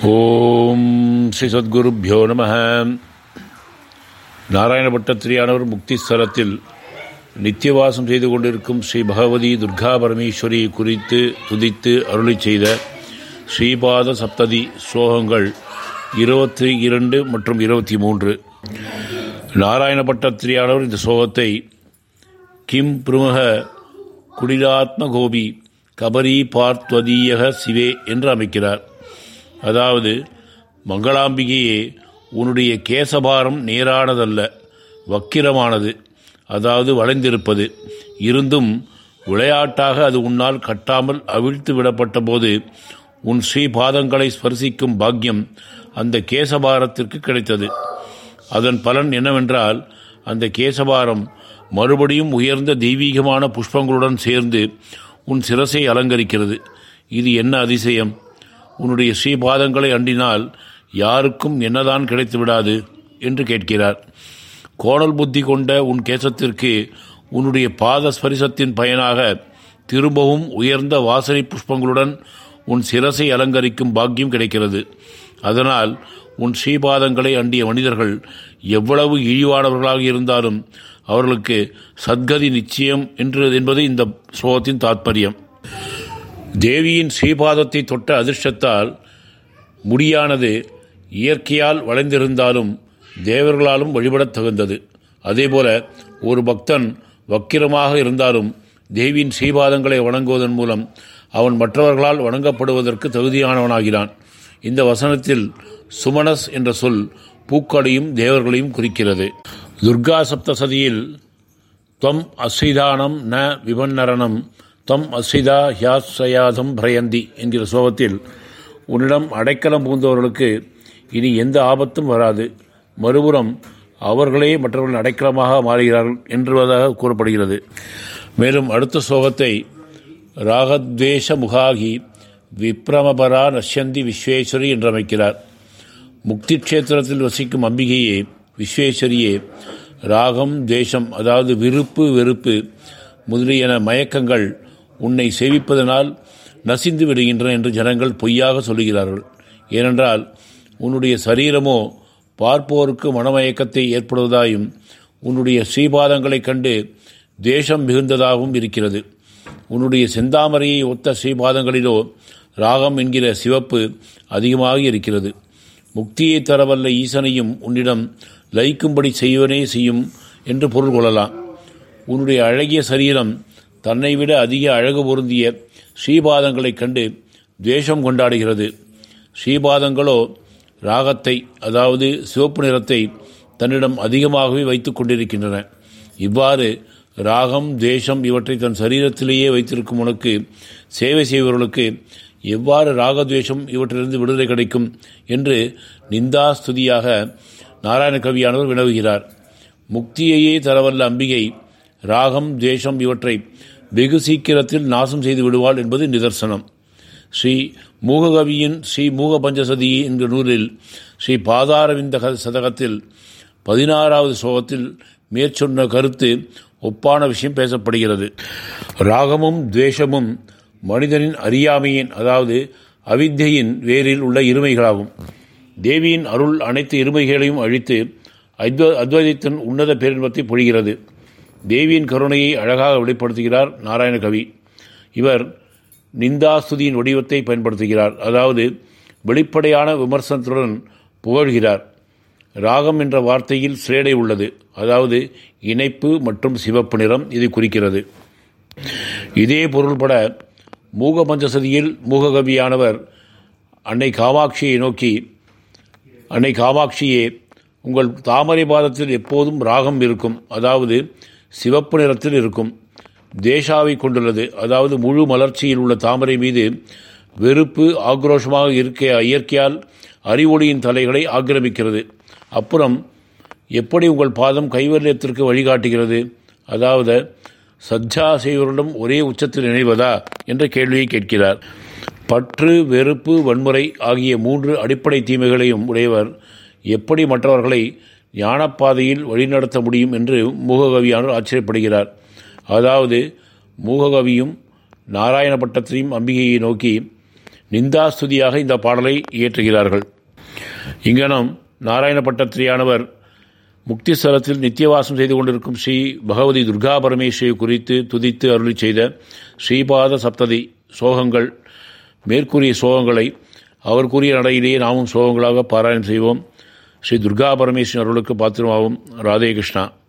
ஓம் ஸ்ரீ சத்குருப்பியோ நம நாராயணபட்டத்திரியானவர் முக்திஸ்தலத்தில் நித்தியவாசம் செய்து கொண்டிருக்கும் ஸ்ரீ பகவதி துர்கா பரமேஸ்வரி குறித்து துதித்து அருளி செய்த ஸ்ரீபாத சப்ததி ஸ்லோகங்கள் இருபத்தி இரண்டு மற்றும் இருபத்தி மூன்று நாராயணபட்டத்திரியானவர் இந்த ஸ்லோகத்தை கிம் பிரமுக குடிலாத்ம கோபி கபரி பார்த்வதீயக சிவே என்று அமைக்கிறார் அதாவது மங்களாம்பிகையே உன்னுடைய கேசபாரம் நேரானதல்ல வக்கிரமானது அதாவது வளைந்திருப்பது இருந்தும் விளையாட்டாக அது உன்னால் கட்டாமல் அவிழ்த்து விடப்பட்ட போது உன் ஸ்ரீ பாதங்களை ஸ்பர்சிக்கும் பாக்கியம் அந்த கேசபாரத்திற்கு கிடைத்தது அதன் பலன் என்னவென்றால் அந்த கேசபாரம் மறுபடியும் உயர்ந்த தெய்வீகமான புஷ்பங்களுடன் சேர்ந்து உன் சிரசை அலங்கரிக்கிறது இது என்ன அதிசயம் உன்னுடைய ஸ்ரீபாதங்களை அண்டினால் யாருக்கும் என்னதான் கிடைத்து விடாது என்று கேட்கிறார் கோணல் புத்தி கொண்ட உன் கேசத்திற்கு உன்னுடைய பாத ஸ்பரிசத்தின் பயனாக திரும்பவும் உயர்ந்த வாசனை புஷ்பங்களுடன் உன் சிரசை அலங்கரிக்கும் பாக்கியம் கிடைக்கிறது அதனால் உன் ஸ்ரீபாதங்களை அண்டிய மனிதர்கள் எவ்வளவு இழிவானவர்களாக இருந்தாலும் அவர்களுக்கு சத்கதி நிச்சயம் என்று என்பது இந்த ஸ்லோகத்தின் தாத்பரியம் தேவியின் ஸ்ரீபாதத்தை தொட்ட அதிர்ஷ்டத்தால் முடியானது இயற்கையால் வளைந்திருந்தாலும் தேவர்களாலும் வழிபடத் தகுந்தது அதேபோல ஒரு பக்தன் வக்கிரமாக இருந்தாலும் தேவியின் ஸ்ரீபாதங்களை வணங்குவதன் மூலம் அவன் மற்றவர்களால் வணங்கப்படுவதற்கு தகுதியானவனாகிறான் இந்த வசனத்தில் சுமனஸ் என்ற சொல் பூக்களையும் தேவர்களையும் குறிக்கிறது துர்கா சப்தசதியில் துவம் அஸ்ரிதானம் ந விபன்னரணம் தம் அஸ்ரிதா ஹியாசயாதம் பிரயந்தி என்கிற சோகத்தில் உன்னிடம் அடைக்கலம் புகுந்தவர்களுக்கு இனி எந்த ஆபத்தும் வராது மறுபுறம் அவர்களே மற்றவர்கள் அடைக்கலமாக மாறுகிறார்கள் என்றுவதாக கூறப்படுகிறது மேலும் அடுத்த சோகத்தை ராகத்வேஷ முகாகி விப்ரமபரா நஷ்யந்தி விஸ்வேஸ்வரி என்று அமைக்கிறார் முக்தி க்ஷேத்திரத்தில் வசிக்கும் அம்பிகையே விஸ்வேஸ்வரியே ராகம் தேசம் அதாவது விருப்பு வெறுப்பு முதலியன மயக்கங்கள் உன்னை சேவிப்பதனால் நசிந்து விடுகின்றன என்று ஜனங்கள் பொய்யாக சொல்லுகிறார்கள் ஏனென்றால் உன்னுடைய சரீரமோ பார்ப்போருக்கு மனமயக்கத்தை ஏற்படுவதாயும் உன்னுடைய ஸ்ரீபாதங்களைக் கண்டு தேசம் மிகுந்ததாகவும் இருக்கிறது உன்னுடைய செந்தாமரையை ஒத்த ஸ்ரீபாதங்களிலோ ராகம் என்கிற சிவப்பு அதிகமாக இருக்கிறது முக்தியை தரவல்ல ஈசனையும் உன்னிடம் லயிக்கும்படி செய்வனே செய்யும் என்று பொருள் கொள்ளலாம் உன்னுடைய அழகிய சரீரம் தன்னை விட அதிக அழகு பொருந்திய ஸ்ரீபாதங்களைக் கண்டு துவேஷம் கொண்டாடுகிறது ஸ்ரீபாதங்களோ ராகத்தை அதாவது சிவப்பு நிறத்தை தன்னிடம் அதிகமாகவே வைத்துக் கொண்டிருக்கின்றன இவ்வாறு ராகம் தேசம் இவற்றை தன் சரீரத்திலேயே வைத்திருக்கும் உனக்கு சேவை செய்பவர்களுக்கு எவ்வாறு ராகத்வேஷம் இவற்றிலிருந்து விடுதலை கிடைக்கும் என்று நிந்தாஸ்துதியாக நாராயண கவியானவர் வினவுகிறார் முக்தியையே தரவல்ல அம்பிகை ராகம் துவேஷம் இவற்றை வெகு சீக்கிரத்தில் நாசம் செய்து விடுவாள் என்பது நிதர்சனம் ஸ்ரீ மூககவியின் ஸ்ரீ மூக பஞ்சசதி என்கிற நூலில் ஸ்ரீ பாதாரவிந்த சதகத்தில் பதினாறாவது ஸ்லோகத்தில் மேற்சொன்ன கருத்து ஒப்பான விஷயம் பேசப்படுகிறது ராகமும் துவேஷமும் மனிதனின் அறியாமையின் அதாவது அவித்தியின் வேரில் உள்ள இருமைகளாகும் தேவியின் அருள் அனைத்து இருமைகளையும் அழித்து அத்வ அத்வைதத்தின் உன்னத பேரின்பத்தை பொழிகிறது தேவியின் கருணையை அழகாக வெளிப்படுத்துகிறார் நாராயண கவி இவர் நிந்தாஸ்துதியின் வடிவத்தை பயன்படுத்துகிறார் அதாவது வெளிப்படையான விமர்சனத்துடன் புகழ்கிறார் ராகம் என்ற வார்த்தையில் சிரேடை உள்ளது அதாவது இணைப்பு மற்றும் சிவப்பு நிறம் இது குறிக்கிறது இதே பொருள்பட மூக பஞ்சசதியில் மூககவியானவர் அன்னை காமாட்சியை நோக்கி அன்னை காமாட்சியே உங்கள் தாமரை பாதத்தில் எப்போதும் ராகம் இருக்கும் அதாவது சிவப்பு நிறத்தில் இருக்கும் தேஷாவை கொண்டுள்ளது அதாவது முழு மலர்ச்சியில் உள்ள தாமரை மீது வெறுப்பு ஆக்ரோஷமாக இருக்க இயற்கையால் அறிவொளியின் தலைகளை ஆக்கிரமிக்கிறது அப்புறம் எப்படி உங்கள் பாதம் கைவல்யத்திற்கு வழிகாட்டுகிறது அதாவது சஜ்ஜா செய்வரிடம் ஒரே உச்சத்தில் இணைவதா என்ற கேள்வியை கேட்கிறார் பற்று வெறுப்பு வன்முறை ஆகிய மூன்று அடிப்படை தீமைகளையும் உடையவர் எப்படி மற்றவர்களை ஞானப்பாதையில் வழிநடத்த முடியும் என்று மூககவியானவர் ஆச்சரியப்படுகிறார் அதாவது மூககவியும் நாராயண பட்டத்தையும் அம்பிகையை நோக்கி நிந்தாஸ்துதியாக இந்த பாடலை இயற்றுகிறார்கள் இங்கனம் நாராயண பட்டத்திரியானவர் முக்திஸ்தலத்தில் நித்தியவாசம் செய்து கொண்டிருக்கும் ஸ்ரீ பகவதி துர்கா பரமேஸ்வரி குறித்து துதித்து அருளி செய்த ஸ்ரீபாத சப்ததி சோகங்கள் மேற்கூறிய சோகங்களை அவர் கூறிய நடையிலேயே நாமும் சோகங்களாக பாராயணம் செய்வோம் ஸ்ரீ துர்கா பரமேஸ்வரன் அருளுக்கு பாத்திரமாகும் ராதே கிருஷ்ணா